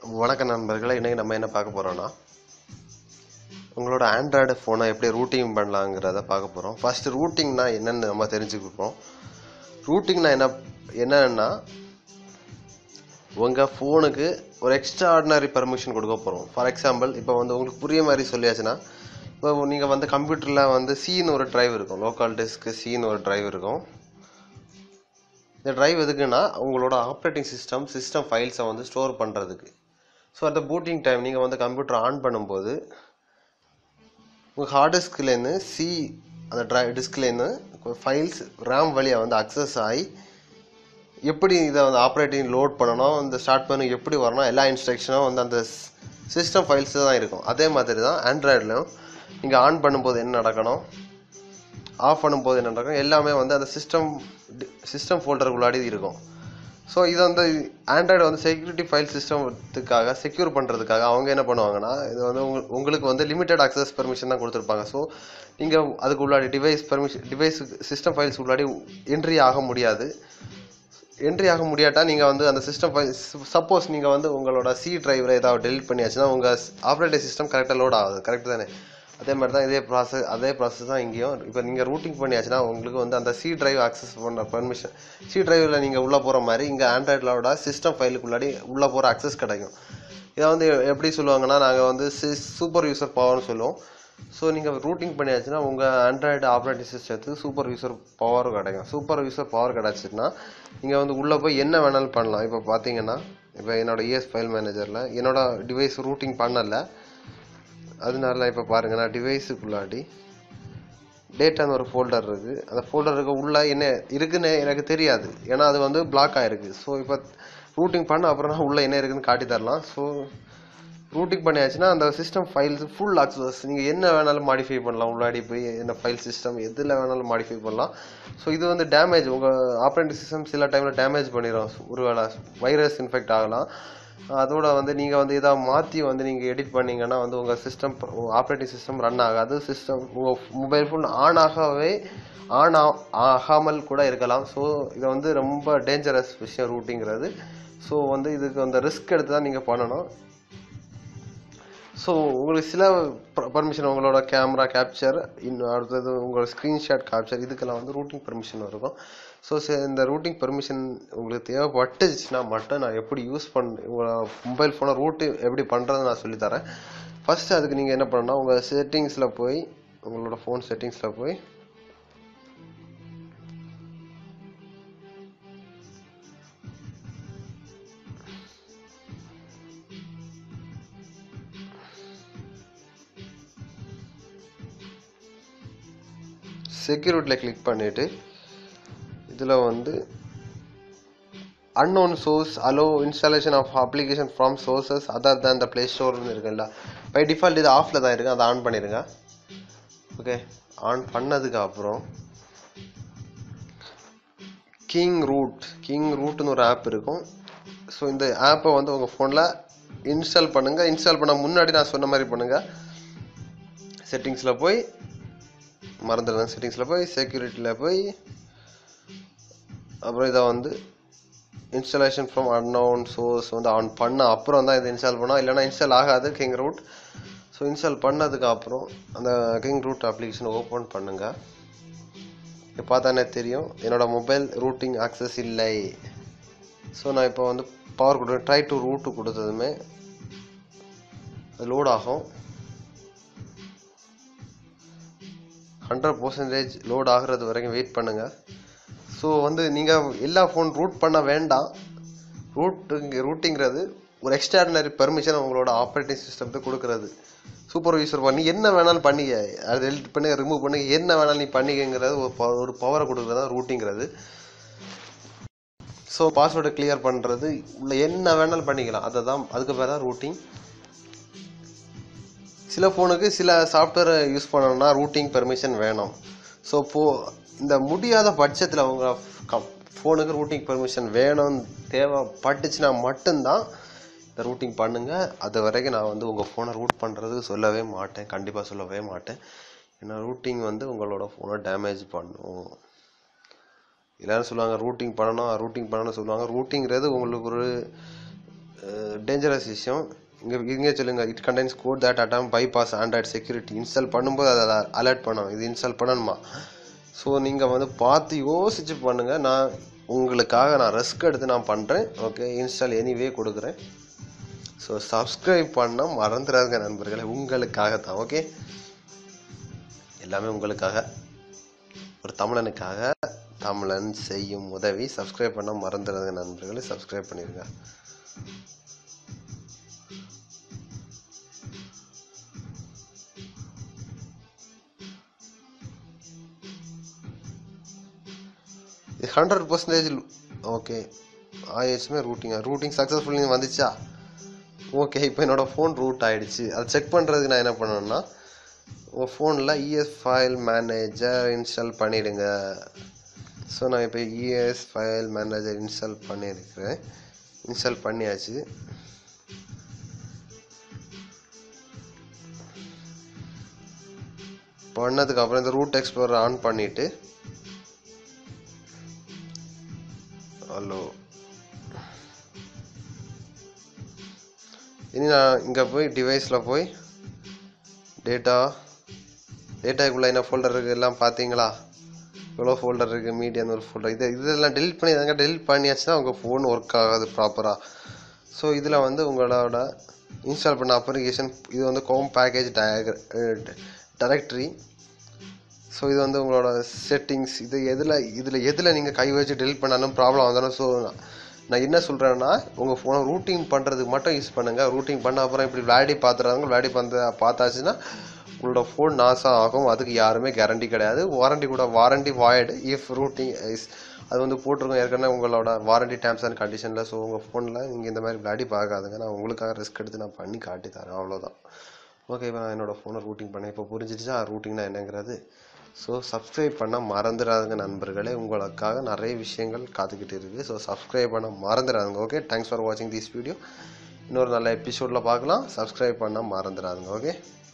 வணக்கம் நண்பர்களே இன்றைக்கி நம்ம என்ன பார்க்க போகிறோன்னா உங்களோட ஆண்ட்ராய்டு ஃபோனை எப்படி ரூட்டிங் பண்ணலாங்கிறத பார்க்க போகிறோம் ஃபஸ்ட்டு ரூட்டிங்னா என்னன்னு நம்ம தெரிஞ்சுக்கிப்போம் ரூட்டிங்னா என்ன என்னன்னா உங்கள் ஃபோனுக்கு ஒரு எக்ஸ்ட்ரா ஆர்டினரி பர்மிஷன் கொடுக்க போகிறோம் ஃபார் எக்ஸாம்பிள் இப்போ வந்து உங்களுக்கு புரிய மாதிரி சொல்லியாச்சுன்னா இப்போ நீங்கள் வந்து கம்ப்யூட்டரில் வந்து சின்னு ஒரு டிரைவ் இருக்கும் லோக்கல் டிஸ்க்கு சின்னு ஒரு டிரைவ் இருக்கும் இந்த டிரைவ் எதுக்குன்னா உங்களோட ஆப்ரேட்டிங் சிஸ்டம் சிஸ்டம் ஃபைல்ஸை வந்து ஸ்டோர் பண்ணுறதுக்கு ஸோ அந்த பூட்டிங் டைம் நீங்கள் வந்து கம்ப்யூட்டர் ஆன் பண்ணும்போது உங்கள் ஹார்ட் டிஸ்க்லேருந்து சி அந்த ட்ரை டிஸ்க்லேருந்து ஃபைல்ஸ் ரேம் வழியாக வந்து அக்சஸ் ஆகி எப்படி இதை வந்து ஆப்ரேட்டிங் லோட் பண்ணணும் இந்த ஸ்டார்ட் பண்ணி எப்படி வரணும் எல்லா இன்ஸ்ட்ரக்ஷனும் வந்து அந்த சிஸ்டம் ஃபைல்ஸ் தான் இருக்கும் அதே மாதிரி தான் ஆண்ட்ராய்ட்லையும் நீங்கள் ஆன் பண்ணும்போது என்ன நடக்கணும் ஆஃப் பண்ணும்போது என்ன நடக்கும் எல்லாமே வந்து அந்த சிஸ்டம் சிஸ்டம் ஃபோல்டருக்குள்ளாடி இருக்கும் ஸோ இது வந்து ஆண்ட்ராய்டு வந்து செக்யூரிட்டி ஃபைல் சிஸ்டத்துக்காக செக்யூர் பண்ணுறதுக்காக அவங்க என்ன பண்ணுவாங்கன்னா இது வந்து உங்க- உங்களுக்கு வந்து லிமிட்டட் அக்சஸ் பெர்மிஷன் தான் கொடுத்துருப்பாங்க ஸோ நீங்கள் அதுக்கு உள்ளாடி device permission device system files உள்ளாடி என்ட்ரி ஆக முடியாது என்ட்ரி ஆக முடியாட்டா நீங்கள் வந்து அந்த சிஸ்டம் ஃபைல் சப்போஸ் நீங்கள் வந்து உங்களோட சி டிரைவில் ஏதாவது டெலிட் பண்ணியாச்சுன்னா உங்கள் ஆப்ரேட்டிங் சிஸ்டம் கரெக்டாக லோட் ஆகுது கரெக்ட் தானே அதே மாதிரி தான் இதே ப்ராசஸ் அதே ப்ராசஸ் தான் இங்கேயும் இப்போ நீங்கள் ரூட்டிங் பண்ணியாச்சுன்னா உங்களுக்கு வந்து அந்த சி டிரைவ் ஆக்சஸ் பண்ண பர்மிஷன் சி டிரைவில் நீங்கள் உள்ளே போகிற மாதிரி இங்கே ஆண்ட்ராய்டோட சிஸ்டம் ஃபைலுக்குள்ளாடி உள்ளே போகிற அக்சஸ் கிடைக்கும் இதை வந்து எப்படி சொல்லுவாங்கன்னா நாங்கள் வந்து சூப்பர் யூசர் பவர்னு சொல்லுவோம் ஸோ நீங்கள் ரூட்டிங் பண்ணியாச்சுன்னா உங்கள் ஆண்ட்ராய்டு ஆப்ரேட்டிங் சிஸ்டத்துக்கு சூப்பர் யூசர் பவரும் கிடைக்கும் சூப்பர் யூசர் பவர் கிடச்சிட்டுனா நீங்கள் வந்து உள்ளே போய் என்ன வேணாலும் பண்ணலாம் இப்போ பார்த்தீங்கன்னா இப்போ என்னோட இஎஸ் ஃபைல் மேனேஜரில் என்னோட டிவைஸ் ரூட்டிங் பண்ணலை அதனால இப்போ பாருங்க நான் டிவைஸுக்குள்ளாடி டேட்டான்னு ஒரு ஃபோல்டர் இருக்குது அந்த ஃபோல்டருக்கு உள்ள என்ன இருக்குன்னு எனக்கு தெரியாது ஏன்னா அது வந்து பிளாக் ஆயிருக்கு ஸோ இப்போ ரூட்டிங் பண்ண அப்புறம் நான் உள்ள என்ன இருக்குன்னு காட்டி தரலாம் ஸோ ரூட்டிங் பண்ணியாச்சுன்னா அந்த சிஸ்டம் ஃபைல்ஸ் ஃபுல் அக்சஸ் நீங்கள் என்ன வேணாலும் மாடிஃபை பண்ணலாம் உள்ளாடி போய் என்ன ஃபைல் சிஸ்டம் எதில் வேணாலும் மாடிஃபை பண்ணலாம் ஸோ இது வந்து டேமேஜ் உங்கள் ஆப்ரேட்டிங் சிஸ்டம் சில டைமில் டேமேஜ் பண்ணிடும் ஒருவேளை வைரஸ் இன்ஃபெக்ட் ஆகலாம் அதோட வந்து நீங்கள் வந்து இதை மாற்றி வந்து நீங்கள் எடிட் பண்ணீங்கன்னா வந்து உங்கள் சிஸ்டம் ஆப்ரேட்டிங் சிஸ்டம் ரன் ஆகாது சிஸ்டம் உங்கள் மொபைல் ஃபோன் ஆன் ஆகவே ஆன் ஆகாமல் கூட இருக்கலாம் ஸோ இது வந்து ரொம்ப டேஞ்சரஸ் விஷயம் ரூட்டிங்கிறது ஸோ வந்து இதுக்கு அந்த ரிஸ்க் எடுத்து தான் நீங்கள் பண்ணணும் ஸோ உங்களுக்கு சில பர்மிஷன் உங்களோட கேமரா கேப்சர் இன்னும் அடுத்தது உங்களோட ஸ்க்ரீன்ஷாட் கேப்சர் இதுக்கெல்லாம் வந்து ரூட்டிங் பெர்மிஷன் இருக்கும் ஸோ இந்த ரூட்டிங் பெர்மிஷன் உங்களுக்கு தேவைப்பட்டுச்சுன்னா மட்டும் நான் எப்படி யூஸ் பண்ண உங்களோட மொபைல் ஃபோனை ரூட்டு எப்படி பண்ணுறது நான் சொல்லித்தரேன் ஃபஸ்ட்டு அதுக்கு நீங்கள் என்ன பண்ணணும்னா உங்கள் செட்டிங்ஸில் போய் உங்களோட ஃபோன் செட்டிங்ஸில் போய் செக்யூரிட்டியில் கிளிக் பண்ணிவிட்டு இதில் வந்து unknown source allow installation of application from sources other than the play ஸ்டோர்னு இருக்குல்ல பை டிஃபால்ட் இது ஆஃபில் தான் இருக்கு அதை ஆன் பண்ணிடுங்க ஓகே ஆன் பண்ணதுக்கு அப்புறம் கிங் ரூட் கிங் ரூட்னு ஒரு ஆப் இருக்கும் ஸோ இந்த ஆப்பை வந்து உங்கள் ஃபோனில் இன்ஸ்டால் பண்ணுங்கள் இன்ஸ்டால் பண்ண முன்னாடி நான் சொன்ன மாதிரி பண்ணுங்கள் செட்டிங்ஸில் போய் மறந்துடுங்க செட்டிங்ஸில் போய் செக்யூரிட்டியில் போய் அப்புறம் இதை வந்து இன்ஸ்டாலேஷன் ஃப்ரம் unknown சோர்ஸ் வந்து ஆன் பண்ண அப்புறம் தான் இதை இன்ஸ்டால் பண்ணோம் இல்லைனா இன்ஸ்டால் ஆகாது கிங் ரூட் ஸோ இன்ஸ்டால் பண்ணதுக்கு அப்புறம் அந்த கிங் ரூட் அப்ளிகேஷன் ஓப்பன் பண்ணுங்க இப்போ பார்த்தானே தெரியும் என்னோட மொபைல் ரூட்டிங் ஆக்சஸ் இல்லை ஸோ நான் இப்போ வந்து பவர் கொடு ட்ரை டு ரூட்டு கொடுத்ததுமே அது லோட் ஆகும் ஹண்ட்ரட் பர்சன்டேஜ் லோட் ஆகுறது வரைக்கும் வெயிட் பண்ணுங்கள் ஸோ வந்து நீங்கள் எல்லா ஃபோன் ரூட் பண்ண வேண்டாம் ரூட்டுங்க ரூட்டிங்கிறது ஒரு எக்ஸ்ட்ராடினரி பெர்மிஷன் உங்களோட ஆப்ரேட்டிங் சிஸ்டத்துக்கு கொடுக்குறது சூப்பர்வைசர் பண்ணி என்ன வேணாலும் பண்ணிக்க அதை டெலிட் பண்ணி ரிமூவ் பண்ணி என்ன வேணாலும் நீ பண்ணிக்கங்கிறது ஒரு ப- ஒரு பவரை கொடுக்குறது தான் ரூட்டிங்கிறது ஸோ பாஸ்வேர்டை கிளியர் பண்ணுறது உள்ள என்ன வேணாலும் பண்ணிக்கலாம் அதை தான் அதுக்கு பேர் தான் ரூட்டிங் சில ஃபோனுக்கு சில சாஃப்ட்வேரை யூஸ் பண்ணணும்னா ரூட்டிங் பெர்மிஷன் வேணும் ஸோ போ இந்த முடியாத பட்சத்தில் உங்கள் ஃபோனுக்கு ரூட்டிங் பெர்மிஷன் வேணும் தேவைப்பட்டுச்சுன்னா மட்டும்தான் இந்த ரூட்டிங் பண்ணுங்கள் அது வரைக்கும் நான் வந்து உங்கள் ஃபோனை ரூட் பண்ணுறது சொல்லவே மாட்டேன் கண்டிப்பாக சொல்லவே மாட்டேன் ஏன்னா ரூட்டிங் வந்து உங்களோட ஃபோனை டேமேஜ் பண்ணும் எல்லாரும் சொல்லுவாங்க ரூட்டிங் பண்ணணும் ரூட்டிங் பண்ணணும்னு சொல்லுவாங்க ரூட்டிங்கிறது உங்களுக்கு ஒரு டேஞ்சரஸ் விஷயம் இங்கே இங்கே சொல்லுங்க it contains code that attempt bypass Android security install பண்ணும்போது அதை அலர்ட் பண்ணணும் இது இன்ஸ்டால் பண்ணணுமா ஸோ நீங்கள் வந்து பார்த்து யோசிச்சு பண்ணுங்கள் நான் உங்களுக்காக நான் ரிஸ்க் எடுத்து நான் பண்ணுறேன் ஓகே இன்ஸ்டால் எனிவே கொடுக்குறேன் ஸோ சப்ஸ்கிரைப் பண்ண மறந்துடாதுங்க நண்பர்களே உங்களுக்காக தான் ஓகே எல்லாமே உங்களுக்காக ஒரு தமிழனுக்காக தமிழன் செய்யும் உதவி சப்ஸ்கிரைப் பண்ண மறந்துடாதுங்க நண்பர்களே சப்ஸ்கிரைப் பண்ணிடுங்க இது ஹண்ட்ரட் பர்சன்டேஜ் ஓகே ஆயிடுச்சுமே ரூட்டிங் ரூட்டிங் சக்ஸஸ்ஃபுல்லி வந்துச்சா ஓகே இப்போ என்னோட ஃபோன் ரூட் ஆயிடுச்சு அதை செக் பண்ணுறதுக்கு நான் என்ன பண்ணணும்னா உங்கள் ஃபோனில் இஎஸ் ஃபைல் மேனேஜர் இன்ஸ்டால் பண்ணிடுங்க ஸோ நான் இப்போ இஎஸ் ஃபைல் மேனேஜர் இன்ஸ்டால் பண்ணியிருக்கிறேன் இன்ஸ்டால் பண்ணியாச்சு பண்ணதுக்கு அப்புறம் இந்த ரூட் எக்ஸ்ப்ளோரர் ஆன் பண்ணிட்டு ஹலோ இனி நான் இங்கே போய் டிவைஸில் போய் டேட்டா டேட்டாக்குள்ளே என்ன ஃபோல்டர் இருக்குது எல்லாம் பார்த்தீங்களா இவ்வளோ ஃபோல்டர் இருக்குது மீடியான்னு ஒரு ஃபோல்டர் இது இதெல்லாம் டெலிட் பண்ணி தாங்க டெலிட் பண்ணியாச்சுன்னா உங்கள் ஃபோன் ஒர்க் ஆகாது ப்ராப்பராக ஸோ இதில் வந்து உங்களோட இன்ஸ்டால் பண்ண அப்ளிகேஷன் இது வந்து கோம் பேக்கேஜ் டயக்ர டைரக்டரி ஸோ இது வந்து உங்களோட செட்டிங்ஸ் இது எதில் இதில் எதில் நீங்கள் கை வச்சு டெலிட் பண்ணாலும் ப்ராப்ளம் வந்தாலும் ஸோ நான் என்ன சொல்கிறேன்னா உங்கள் ஃபோனை ரூட்டிங் பண்ணுறதுக்கு மட்டும் யூஸ் பண்ணுங்கள் ரூட்டிங் பண்ண அப்புறம் இப்படி விளையாடி பார்த்துறாங்க விளையாடி பார்த்து பார்த்தாச்சுன்னா உங்களோட ஃபோன் நாசம் ஆகும் அதுக்கு யாருமே கேரண்டி கிடையாது வாரண்டி கூட warranty void if rooting is அது வந்து போட்டிருக்கோம் ஏற்கனவே உங்களோட வாரண்டி டேர்ம்ஸ் அண்ட் கண்டிஷனில் ஸோ உங்கள் ஃபோனில் நீங்கள் இந்த மாதிரி விளையாடி பார்க்காதுங்க நான் உங்களுக்காக ரிஸ்க் எடுத்து நான் பண்ணி காட்டி தரேன் அவ்வளோதான் ஓகே இப்போ நான் என்னோடய ஃபோனை ரூட்டிங் பண்ணேன் இப்போ புரிஞ்சிடுச்சா ரூட்டிங்னா என்னங்கிறது ஸோ சப்ஸ்கிரைப் பண்ண மறந்துடாதுங்க நண்பர்களே உங்களுக்காக நிறைய விஷயங்கள் காத்துக்கிட்டு இருக்குது ஸோ சப்ஸ்கிரைப் பண்ண மறந்துடாதுங்க ஓகே தேங்க்ஸ் ஃபார் வாட்சிங் திஸ் வீடியோ இன்னொரு நல்ல எபிசோடில் பார்க்கலாம் சப்ஸ்கிரைப் பண்ண மறந்துடாதுங்க ஓகே